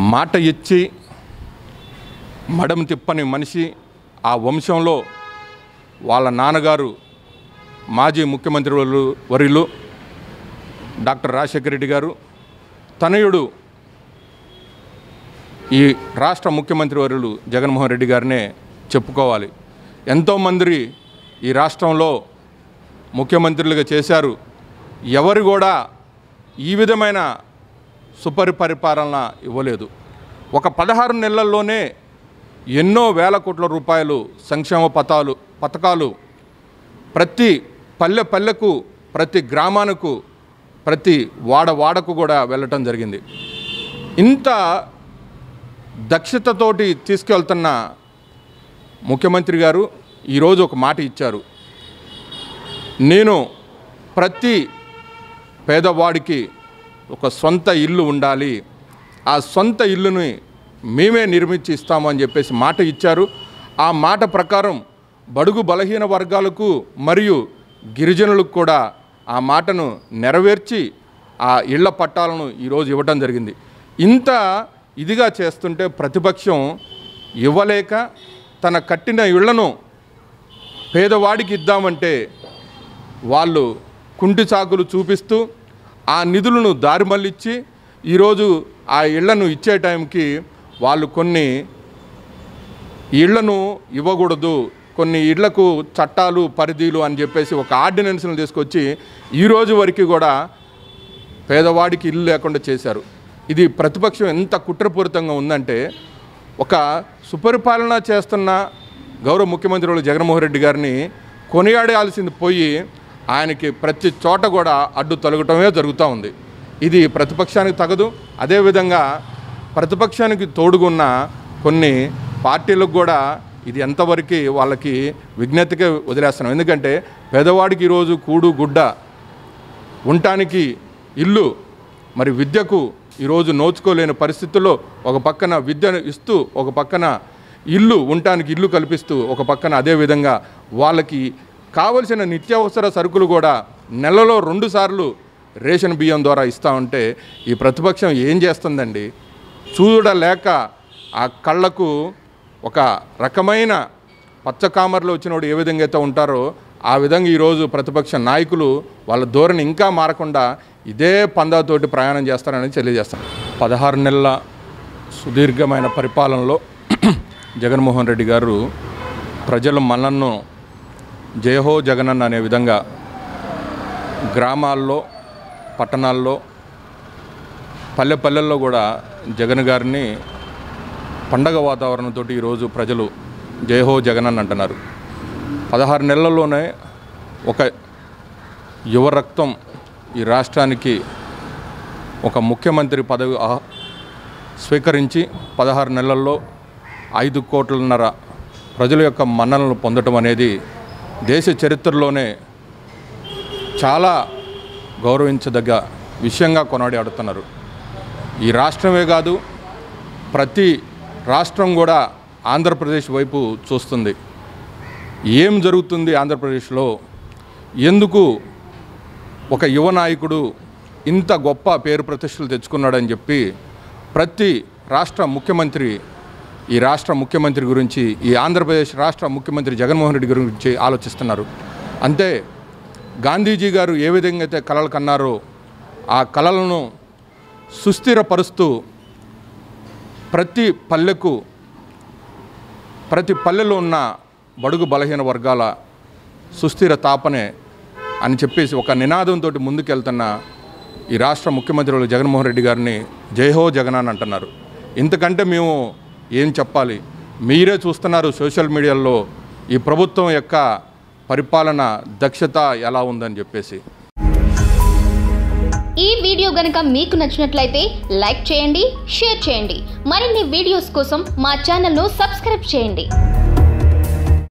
మాట ఇచ్చి మడమ తిప్పని మనిషి ఆ వంశంలో వాళ్ళ నాన్నగారు మాజీ ముఖ్యమంత్రి వర్యులు వర్యులు డాక్టర్ రాజశేఖర రెడ్డి గారు తనయుడు ఈ రాష్ట్ర ముఖ్యమంత్రి వర్యులు జగన్మోహన్ రెడ్డి గారినే చెప్పుకోవాలి ఎంతోమంది ఈ రాష్ట్రంలో ముఖ్యమంత్రులుగా చేశారు ఎవరు కూడా ఈ విధమైన సుపరిపరిపాలన ఇవ్వలేదు ఒక పదహారు నెలల్లోనే ఎన్నో వేల కోట్ల రూపాయలు సంక్షేమ పథాలు పథకాలు ప్రతి పల్లె పల్లెకు ప్రతి గ్రామానికి ప్రతి వాడ వాడకు కూడా వెళ్ళటం జరిగింది ఇంత దక్షతతోటి తీసుకెళ్తున్న ముఖ్యమంత్రి గారు ఈరోజు ఒక మాట ఇచ్చారు నేను ప్రతి పేదవాడికి ఒక సొంత ఇల్లు ఉండాలి ఆ సొంత ఇల్లుని మేమే నిర్మించి ఇస్తామని చెప్పేసి మాట ఇచ్చారు ఆ మాట ప్రకారం బడుగు బలహీన వర్గాలకు మరియు గిరిజనులకు కూడా ఆ మాటను నెరవేర్చి ఆ ఇళ్ల పట్టాలను ఈరోజు ఇవ్వటం జరిగింది ఇంత ఇదిగా చేస్తుంటే ప్రతిపక్షం ఇవ్వలేక తన కట్టిన ఇళ్లను పేదవాడికి ఇద్దామంటే వాళ్ళు కుంటి చాకులు చూపిస్తూ ఆ నిధులను దారి మళ్ళించి ఈరోజు ఆ ఇళ్లను ఇచ్చే టైంకి వాళ్ళు కొన్ని ఇళ్లను ఇవ్వకూడదు కొన్ని ఇళ్లకు చట్టాలు పరిధీలు అని చెప్పేసి ఒక ఆర్డినెన్స్ను తీసుకొచ్చి ఈ రోజు వరకు కూడా పేదవాడికి ఇల్లు లేకుండా చేశారు ఇది ప్రతిపక్షం ఎంత కుట్రపూరితంగా ఉందంటే ఒక సుపరిపాలన చేస్తున్న గౌరవ ముఖ్యమంత్రి జగన్మోహన్ రెడ్డి గారిని కొనియాడాల్సింది పోయి ఆయనకి ప్రతి చోట కూడా అడ్డు తొలగటమే జరుగుతూ ఉంది ఇది ప్రతిపక్షానికి తగదు అదేవిధంగా ప్రతిపక్షానికి తోడుగున్న కొన్ని పార్టీలకు కూడా ఇది ఎంతవరకు వాళ్ళకి విజ్ఞతగా వదిలేస్తున్నాం ఎందుకంటే పేదవాడికి ఈరోజు కూడు గుడ్డ ఉండటానికి ఇల్లు మరి విద్యకు ఈరోజు నోచుకోలేని పరిస్థితుల్లో ఒక పక్కన విద్యను ఇస్తూ ఒక పక్కన ఇల్లు ఉండటానికి ఇల్లు కల్పిస్తూ ఒక పక్కన అదేవిధంగా వాళ్ళకి కావలసిన నిత్యావసర సరుకులు కూడా నెలలో రెండు సార్లు రేషన్ బియ్యం ద్వారా ఇస్తూ ఉంటే ఈ ప్రతిపక్షం ఏం చేస్తుందండి చూడలేక ఆ కళ్ళకు ఒక రకమైన పచ్చకామర్లో వచ్చినోడు ఏ విధంగా అయితే ఉంటారో ఆ విధంగా ఈరోజు ప్రతిపక్ష నాయకులు వాళ్ళ ధోరణి ఇంకా మారకుండా ఇదే పందాతోటి ప్రయాణం చేస్తారని తెలియజేస్తాను పదహారు నెలల సుదీర్ఘమైన పరిపాలనలో జగన్మోహన్ రెడ్డి గారు ప్రజల మనలను జయహో జగనన్న అనే విధంగా గ్రామాల్లో పట్టణాల్లో పల్లె పల్లెల్లో కూడా జగన్ గారిని పండగ వాతావరణంతో ఈరోజు ప్రజలు జయహో జగన్ అని అంటున్నారు పదహారు నెలల్లోనే ఒక యువ రక్తం ఈ రాష్ట్రానికి ఒక ముఖ్యమంత్రి పదవి ఆ- స్వీకరించి పదహారు నెలల్లో ఐదు కోట్లన్నర ప్రజల యొక్క మన్ననలు పొందటం అనేది దేశ చరిత్రలోనే చాలా గౌరవించదగ్గ విషయంగా కొనాడాడుతున్నారు ఈ రాష్ట్రమే కాదు ప్రతి రాష్ట్రం కూడా ఆంధ్రప్రదేశ్ వైపు చూస్తుంది ఏం జరుగుతుంది ఆంధ్రప్రదేశ్లో ఎందుకు ఒక యువ నాయకుడు ఇంత గొప్ప పేరు ప్రతిష్టలు తెచ్చుకున్నాడని చెప్పి ప్రతి రాష్ట్ర ముఖ్యమంత్రి ఈ రాష్ట్ర ముఖ్యమంత్రి గురించి ఈ ఆంధ్రప్రదేశ్ రాష్ట్ర ముఖ్యమంత్రి జగన్మోహన్ రెడ్డి గురించి ఆలోచిస్తున్నారు అంతే గాంధీజీ గారు ఏ విధంగా అయితే కలలు కన్నారో ఆ కళలను సుస్థిరపరుస్తూ ప్రతి పల్లెకు ప్రతి పల్లెలో ఉన్న బడుగు బలహీన వర్గాల సుస్థిర తాపనే అని చెప్పేసి ఒక నినాదంతో ముందుకెళ్తున్న ఈ రాష్ట్ర ముఖ్యమంత్రులు జగన్మోహన్ రెడ్డి గారిని జైహో జగన్ అని అంటున్నారు ఇంతకంటే మేము ఏం చెప్పాలి మీరే చూస్తున్నారు సోషల్ మీడియాలో ఈ ప్రభుత్వం యొక్క పరిపాలన దక్షత ఎలా ఉందని చెప్పేసి ఈ వీడియో గనుక మీకు నచ్చినట్లయితే లైక్ చేయండి షేర్ చేయండి మరిన్ని వీడియోస్ కోసం మా ఛానల్ను సబ్స్క్రైబ్ చేయండి